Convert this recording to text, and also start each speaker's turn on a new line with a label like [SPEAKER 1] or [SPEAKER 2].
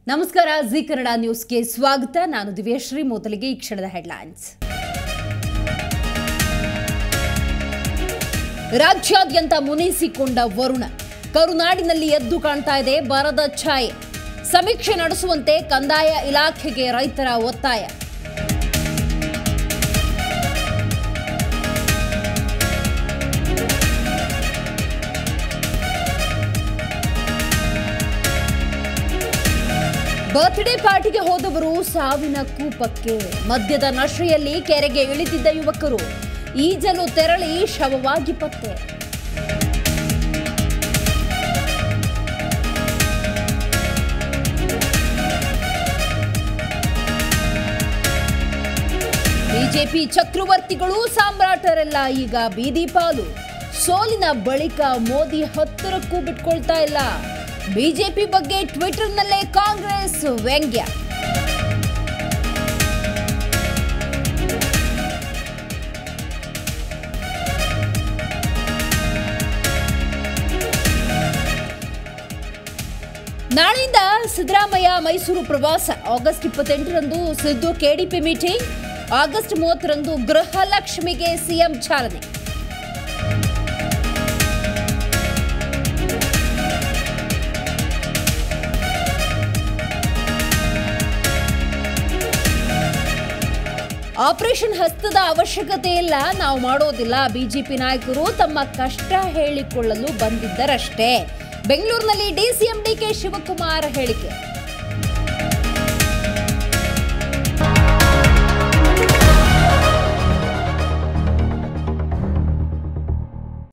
[SPEAKER 1] ನಮಸ್ಕಾರ ಜಿ ಕನ್ನಡ ನ್ಯೂಸ್ಗೆ ಸ್ವಾಗತ ನಾನು ದಿವ್ಯಶ್ರೀ ಮೊದಲಿಗೆ ಈ ಕ್ಷಣದ ಹೆಡ್ಲೈನ್ಸ್ ರಾಜ್ಯಾದ್ಯಂತ ಮುನಿಸಿಕೊಂಡ ವರುಣ ಕರುನಾಡಿನಲ್ಲಿ ಎದ್ದು ಕಾಣ್ತಾ ಇದೆ ಬರದ ಛಾಯೆ ಸಮೀಕ್ಷೆ ನಡೆಸುವಂತೆ ಕಂದಾಯ ಇಲಾಖೆಗೆ ರೈತರ ಒತ್ತಾಯ ಬರ್ತ್ಡೇ ಪಾರ್ಟಿಗೆ ಹೋದವರು ಸಾವಿನ ಕೂಪಕ್ಕೆ ಮದ್ಯದ ನಶೆಯಲ್ಲಿ ಕೆರೆಗೆ ಇಳಿದಿದ್ದ ಯುವಕರು ಈಜಲು ತೆರಳಿ ಶವವಾಗಿ ಪತ್ತೆ ಬಿಜೆಪಿ ಚಕ್ರವರ್ತಿಗಳು ಸಾಮ್ರಾಟರೆಲ್ಲ ಈಗ ಬೀದಿ ಪಾಲು ಸೋಲಿನ ಬಳಿಕ ಮೋದಿ ಹತ್ತರಕ್ಕೂ ಬಿಟ್ಕೊಳ್ತಾ ಇಲ್ಲ ಬಿಜೆಪಿ ಬಗ್ಗೆ ಟ್ವಿಟರ್ನಲ್ಲೇ ಕಾಂಗ್ರೆಸ್ ವ್ಯಂಗ್ಯ ನಾಳೆಯಿಂದ ಸಿದ್ದರಾಮಯ್ಯ ಮೈಸೂರು ಪ್ರವಾಸ ಆಗಸ್ಟ್ ಇಪ್ಪತ್ತೆಂಟರಂದು ಸಿದ್ದು ಕೆಡಿಪಿ ಮೀಟಿಂಗ್ ಆಗಸ್ಟ್ ಮೂವತ್ತರಂದು ಗೃಹಲಕ್ಷ್ಮಿಗೆ ಸಿಎಂ ಚಾಲನೆ ಆಪರೇಷನ್ ಹಸ್ತದ ಅವಶ್ಯಕತೆ ಇಲ್ಲ ನಾವು ಮಾಡೋದಿಲ್ಲ ಬಿಜೆಪಿ ನಾಯಕರು ತಮ್ಮ ಕಷ್ಟ ಹೇಳಿಕೊಳ್ಳಲು ಬಂದಿದ್ದರಷ್ಟೇ ಬೆಂಗಳೂರಿನಲ್ಲಿ ಡಿಸಿಎಂ ಡಿಕೆ ಶಿವಕುಮಾರ್ ಹೇಳಿಕೆ